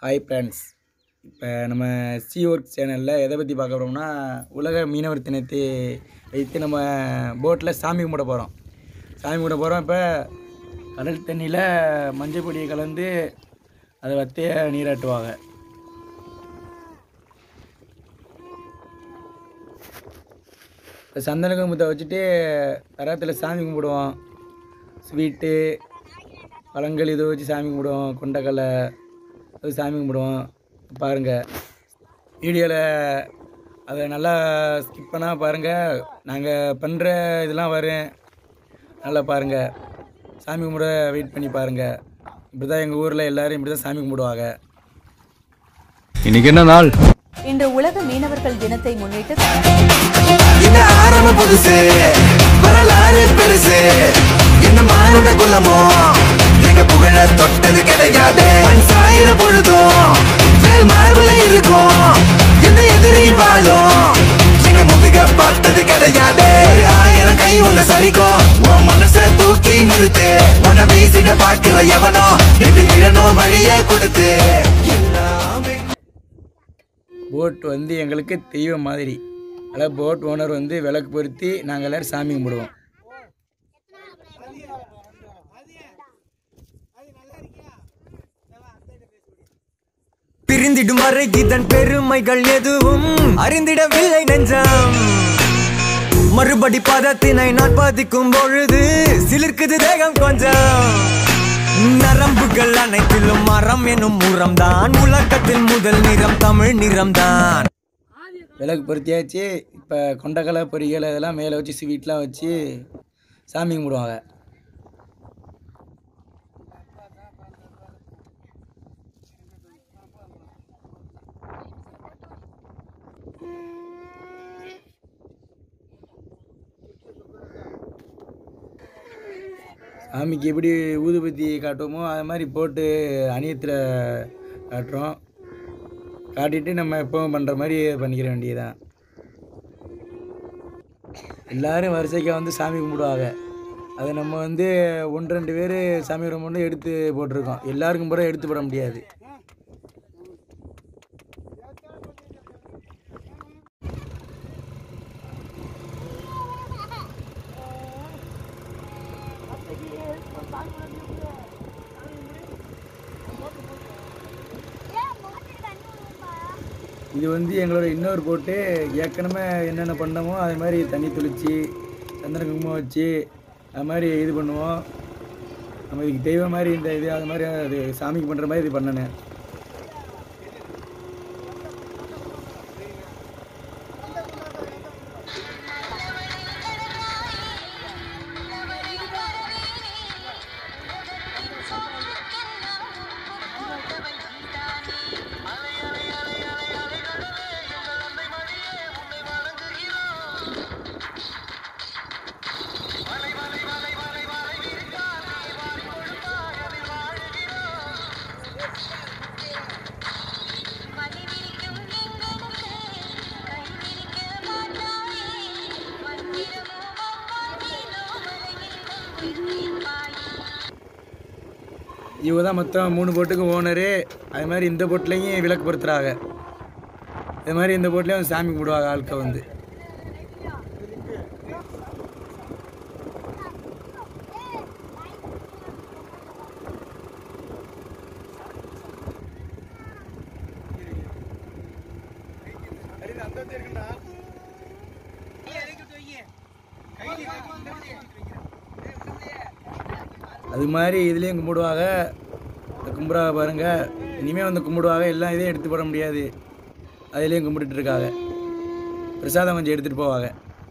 hi friends இப்போ நம்ம C work சேனலில் எதை பற்றி பார்க்க போகிறோம்னா உலக மீனவர் தினத்தை வைத்து நம்ம போட்டில் சாமி கும்பிட போகிறோம் சாமி கும்பிட போகிறோம் இப்போ கடல் தண்ணியில் மஞ்சள் பொடியை கலந்து அதை வத்தைய நீராட்டுவாங்க இப்போ சந்தன குங்குமத்தை வச்சுட்டு தரத்தில் சாமி கும்பிடுவோம் ஸ்வீட்டு பழங்கள் இதை வச்சு சாமி கும்பிடுவோம் கொண்டக்கடலை அது சாமி கும்பிடுவோம் பாருங்கள் வீடியோவில் அதை நல்லா ஸ்கிப் பண்ணால் பாருங்கள் நாங்கள் பண்ணுற இதெல்லாம் வரும் நல்லா பாருங்கள் சாமி கும்பிட வெயிட் பண்ணி பாருங்கள் இப்படி தான் எங்கள் ஊரில் எல்லோரும் இப்படி தான் சாமி கும்பிடுவாங்க இன்னைக்கு என்ன நாள் இன்று உலக மீனவர்கள் தினத்தை முன்னிட்டு இந்த ஆரம்பம் புதுசு வரலாறு பெருசு என்ன மானுட குலமோ எங்க புகழ தொட்டது கிடையாது மண் சாயிர பொழுதும் மேல் மார்புல இருக்கும் எந்த எதிரி வாழும் எங்க முதுக பார்த்தது கிடையாது ஒரு ஆயிரம் கை உன்னை சரிக்கும் உன் மனச தூக்கி நிறுத்து உன்னை வீசிட பார்க்கிற எவனோ இது இழனோ வழியே கொடுத்து எல்லாமே போட் வந்து எங்களுக்கு தெய்வம் மாதிரி அதில் போட் ஓனர் வந்து விளக்கு பொருத்தி நாங்கள் எல்லோரும் சாமி கும்பிடுவோம் பிரிந்திடும் வரை இதன் பெருமைகள் எதுவும் அறிந்திடவில்லை நெஞ்சம் மறுபடி பதத்தினை நான் பாதிக்கும் பொழுது சிலிர்க்குது தேகம் கொஞ்சம் நரம்புகள் அனைத்திலும் மரம் எனும் உரம்தான் உலகத்தில் முதல் நிறம் தமிழ் நிறம்தான் விளக்கு பொருத்தியாச்சு இப்போ கொண்டக்கடலை பொரியல் இதெல்லாம் மேலே வச்சு ஸ்வீட்லாம் வச்சு சாமி கும்பிடுவாங்க சாமிக்கு எப்படி ஊதுபத்தி காட்டுவோமோ அது மாதிரி போட்டு அணியத்தில் காட்டுறோம் காட்டிட்டு நம்ம எப்பவும் பண்ணுற மாதிரி பண்ணிக்கிற வேண்டியதுதான் எல்லாரும் வரிசைக்காக வந்து சாமி கும்பிடுவாங்க அதை நம்ம வந்து ஒன்று ரெண்டு பேர் சாமி கும்பிட்டு எடுத்து போட்டிருக்கோம் எல்லாருக்கும் கூட எடுத்து போட முடியாது இது வந்து எங்களோட இன்னொரு போட்டு ஏற்கனவே என்னென்ன பண்ணமோ அது மாதிரி தண்ணி தெளித்து சந்தன குங்குமம் வச்சு அது மாதிரி இது பண்ணுவோம் நம்ம இதுக்கு தெய்வம் மாதிரி இந்த இது அது மாதிரி அது சாமிக்கு பண்ணுற மாதிரி இது பண்ணணும் இவங்க தான் மொத்தம் மூணு போட்டுக்கு ஓனரு அது மாதிரி இந்த போட்லேயும் விளக்கு பொருத்துறாங்க இது மாதிரி இந்த போட்லேயும் சாமி கும்பிடுவாங்க ஆட்கள் வந்து அது மாதிரி இதுலேயும் கும்பிடுவாங்க கும்பிடுவாங்க பாருங்கள் இனிமேல் வந்து கும்பிடுவாங்க எல்லாம் இதையும் எடுத்து போட முடியாது அதுலேயும் கும்பிட்டுட்டு இருக்காங்க பிரசாதம் கொஞ்சம் எடுத்துகிட்டு போவாங்க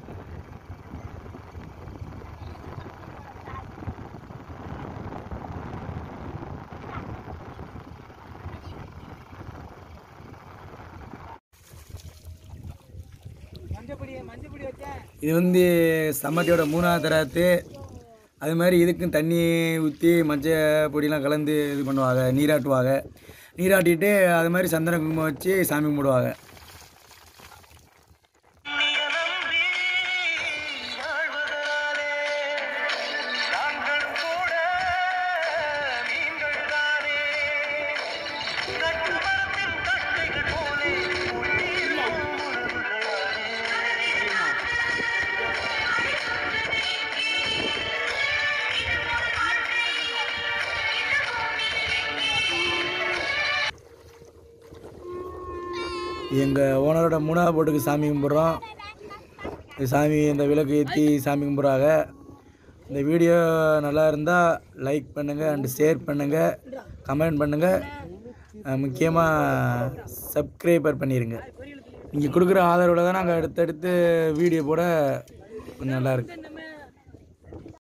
இது வந்து சம்மட்டியோட மூணாவது தராத்து அது மாதிரி இதுக்கும் தண்ணி ஊற்றி மஞ்சள் பொடியெலாம் கலந்து இது பண்ணுவாங்க நீராட்டுவாங்க நீராட்டிட்டு அது மாதிரி சந்தன குங்குமம் வச்சு சாமி கும்பிடுவாங்க நாங்கள் கூட மீன்கள் தானே எங்கள் ஓனரோட மூணாவது போட்டுக்கு சாமி கும்பிட்றோம் இந்த சாமி இந்த விளக்கு ஏற்றி சாமி கும்பிட்றாங்க இந்த வீடியோ நல்லா இருந்தால் லைக் பண்ணுங்கள் அண்ட் ஷேர் பண்ணுங்கள் கமெண்ட் பண்ணுங்கள் முக்கியமாக சப்ஸ்கிரைபர் பண்ணிடுங்க நீங்கள் கொடுக்குற ஆதரவில் தான் நாங்கள் அடுத்தடுத்து வீடியோ போட கொஞ்சம் நல்லா இருக்கு